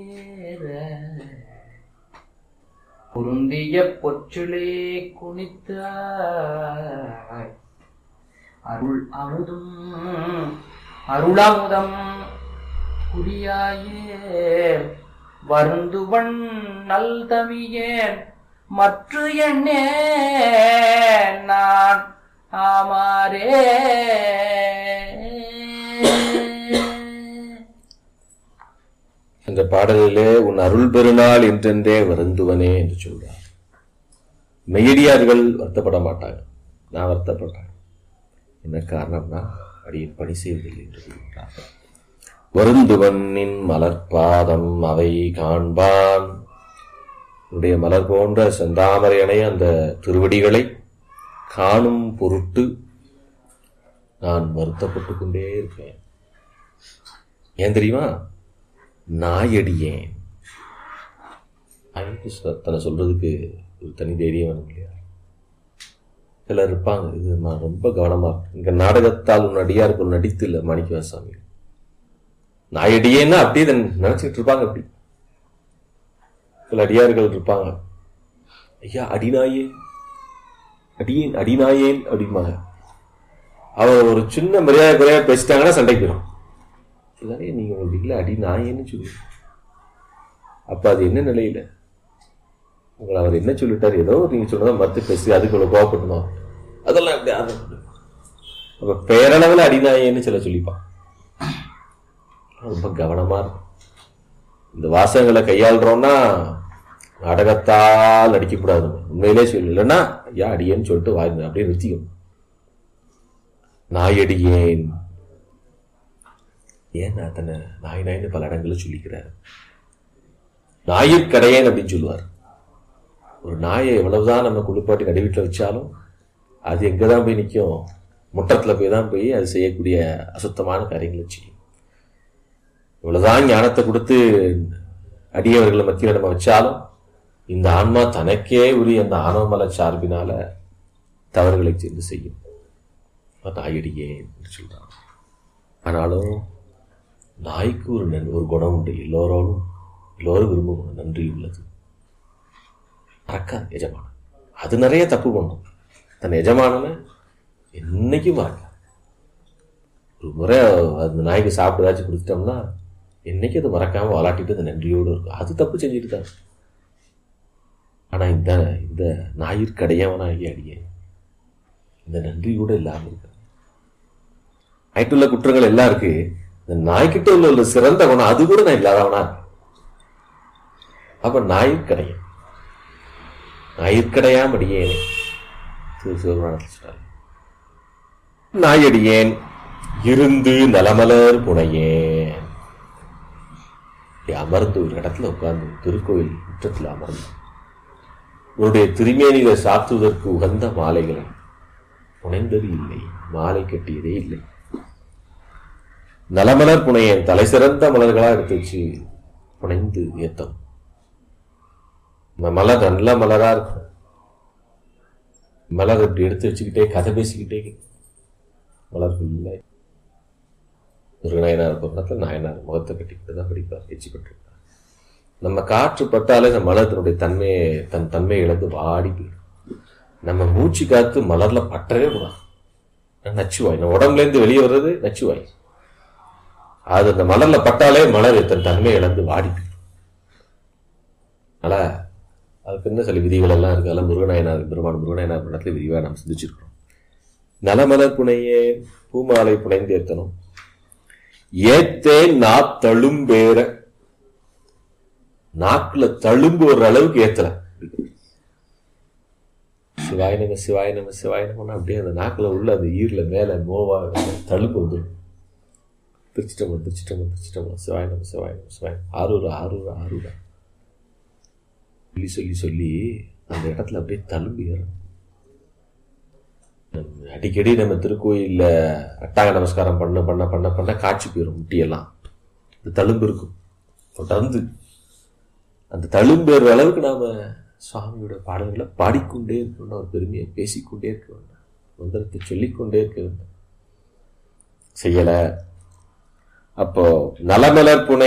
பொருந்திய பொற்றிலே குனித்தாய் அருள் அமுதும் அருளமுதம் குடியாயே வருந்துவன் நல் தமியேன் மற்ற எண்ணே நான் ஆமாரே அந்த பாடலிலே உன் அருள் பெருநாள் என்றென்றே வருந்துவனே என்று சொல்றார் மெய்யடியார்கள் வருத்தப்பட மாட்டாங்க நான் வருத்தப்படுறேன் என்ன காரணம்னா அடியின் பணி செய்வதில்லை என்று சொல்கிறார் வருந்துவனின் மலர்பாதம் அவை காண்பான் உடைய மலர் போன்ற செந்தாமரையனை அந்த திருவடிகளை காணும் பொருட்டு நான் வருத்தப்பட்டு கொண்டே இருப்பேன் ஏன் தெரியுமா நாயடியேன் தன்னை சொல்றதுக்கு ஒரு தனி தைரியம் வேணும் இல்லையா சிலர் இருப்பாங்க இது நான் ரொம்ப கவனமா இருக்கு இங்க நாடகத்தால் உன் அடியாருக்கு ஒரு நடித்து இல்லை மாணிக்கவாசாமி நாயடியேன்னா அப்படியே இதை நினைச்சிட்டு இருப்பாங்க அப்படி சில அடியார்கள் இருப்பாங்க ஐயா அடிநாயே அடியேன் அடிநாயேன் அப்படிம்பாங்க அவர் ஒரு சின்ன மரியாதை குறையா பேசிட்டாங்கன்னா சண்டைக்கு வரும் இதானே நீங்க உங்களுக்கு இல்லை அடி நாயேன்னு சொல்லுங்க அப்ப அது என்ன நிலையில உங்களை அவர் என்ன சொல்லிட்டாரு ஏதோ நீங்க சொன்னதை மறுத்து பேசி அதுக்கு இவ்வளவு கோவப்படணும் அதெல்லாம் எப்படி அது அப்ப பேரளவில் அடிநாயேன்னு சில சொல்லிப்பான் ரொம்ப கவனமா இருக்கும் இந்த வாசகங்களை கையாளுறோம்னா நாடகத்தால் அடிக்கக்கூடாது உண்மையிலே சொல்லு இல்லைன்னா ஐயா அடியேன்னு சொல்லிட்டு வாங்க அப்படியே நிறுத்திக்கணும் நாயடியேன் ஏன் நான் தன்னை நாய் நாய்னு பல இடங்களில் சொல்லிக்கிறார் நாயிற்கடையேன் அப்படின்னு சொல்லுவார் ஒரு நாயை எவ்வளவுதான் நம்ம குளிப்பாட்டி நடுவீட்டில் வச்சாலும் அது எங்கே தான் போய் நிற்கும் முற்றத்தில் போய் தான் போய் அது செய்யக்கூடிய அசுத்தமான காரியங்களை செய்யும் இவ்வளவுதான் ஞானத்தை கொடுத்து அடியவர்களை மத்தியில் நம்ம வச்சாலும் இந்த ஆன்மா தனக்கே உரிய அந்த ஆணவமல சார்பினால தவறுகளை சேர்ந்து செய்யும் நாயடியே என்று சொல்றான் ஆனாலும் நாய்க்கு ஒரு நன் ஒரு குணம் உண்டு எல்லோரோடும் எல்லோரும் விரும்பும் குணம் நன்றி உள்ளது மறக்காது எஜமானன் அது நிறைய தப்பு பண்ணும் தன் எஜமானனை என்னைக்கும் மறக்காது ஒரு முறை அந்த நாய்க்கு சாப்பிட்டு ஏதாச்சும் கொடுத்துட்டோம்னா என்னைக்கு அது மறக்காம விளாட்டிட்டு அது நன்றியோடு இருக்கும் அது தப்பு செஞ்சுட்டு தான் ஆனா இந்த இந்த ஞாயிற்கடையவனாகி அடியே இந்த நன்றி கூட இல்லாம இருக்கு ஆயிட்டுள்ள குற்றங்கள் எல்லாம் இருக்கு இந்த நாய்கிட்ட உள்ள ஒரு சிறந்த குணம் அது கூட நான் இல்லாதவனா இருக்கேன் அப்ப ஞாயிற்கடையன் ஞாயிற்கடையாம் அடியேனே திரு சிவபுராணத்தில் சொன்னார் நாயடியேன் இருந்து நலமலர் புனையேன் அமர்ந்து ஒரு இடத்துல உட்கார்ந்து திருக்கோயில் முற்றத்தில் அமர்ந்து உன்னுடைய திருமேனிகளை சாத்துவதற்கு உகந்த மாலைகளை புனைந்தது இல்லை மாலை கட்டியதே இல்லை நலமலர் புனையன் தலை சிறந்த மலர்களா எடுத்து வச்சு புனைந்து ஏத்தம் மலர் நல்ல மலரா இருக்கும் மலர் இப்படி எடுத்து வச்சுக்கிட்டே கதை பேசிக்கிட்டே மலர் ஃபுல்லா முருகநாயனார் பக்கத்தில் நாயனார் முகத்தை கட்டிக்கிட்டு தான் படிப்பார் எச்சி பட்டிருப்பார் நம்ம காற்று பட்டாலே அந்த மலர் தன்னுடைய தன்மையை தன் தன்மையை இழந்து வாடி போயிடும் நம்ம மூச்சு காத்து மலர்ல பற்றவே கூடாது நச்சுவாய் நம்ம உடம்புல இருந்து வெளியே வர்றது நச்சுவாய் அது அந்த மலர்ல பட்டாலே மலர் தன் தன்மையை இழந்து வாடி போயிடும் அதனால அதுக்கு என்ன சில விதிகள் எல்லாம் இருக்கு அதெல்லாம் முருகநாயனார் பெருமான் முருகநாயனார் படத்துல விரிவாக நம்ம சிந்திச்சிருக்கிறோம் நலமலர் புனையே பூமாலை புனைந்து ஏத்தணும் ஏத்தேன் நா தழும்பேற நாக்குல தழும்பு ஒரு அளவுக்கு ஏத்தல சிவாய நம சிவாய நம சிவாய நம அப்படியே அந்த நாக்குல உள்ள அந்த ஈர்ல மேல மோவா தழும்பு வந்துடும் திருச்சிட்டமா திருச்சிட்டமா திருச்சிட்டமா சிவாய நம சிவாய நம சிவாய ஆரூரா ஆரூரா ஆரூரா சொல்லி சொல்லி சொல்லி அந்த இடத்துல அப்படியே தழும்பு ஏறும் அடிக்கடி நம்ம திருக்கோயில்ல அட்டாங்க நமஸ்காரம் பண்ண பண்ண பண்ண பண்ண காட்சி போயிடும் முட்டியெல்லாம் இந்த தழும்பு இருக்கும் தொடர்ந்து அந்த தழும்பேற அளவுக்கு நாம சுவாமியோட பாடல்களை பாடிக்கொண்டே இருக்கணும் ஒரு பெருமையை பேசிக்கொண்டே இருக்க வேண்டும் மந்திரத்தை சொல்லிக்கொண்டே இருக்க வேண்டும் செய்யல அப்போ நலமலர் புனை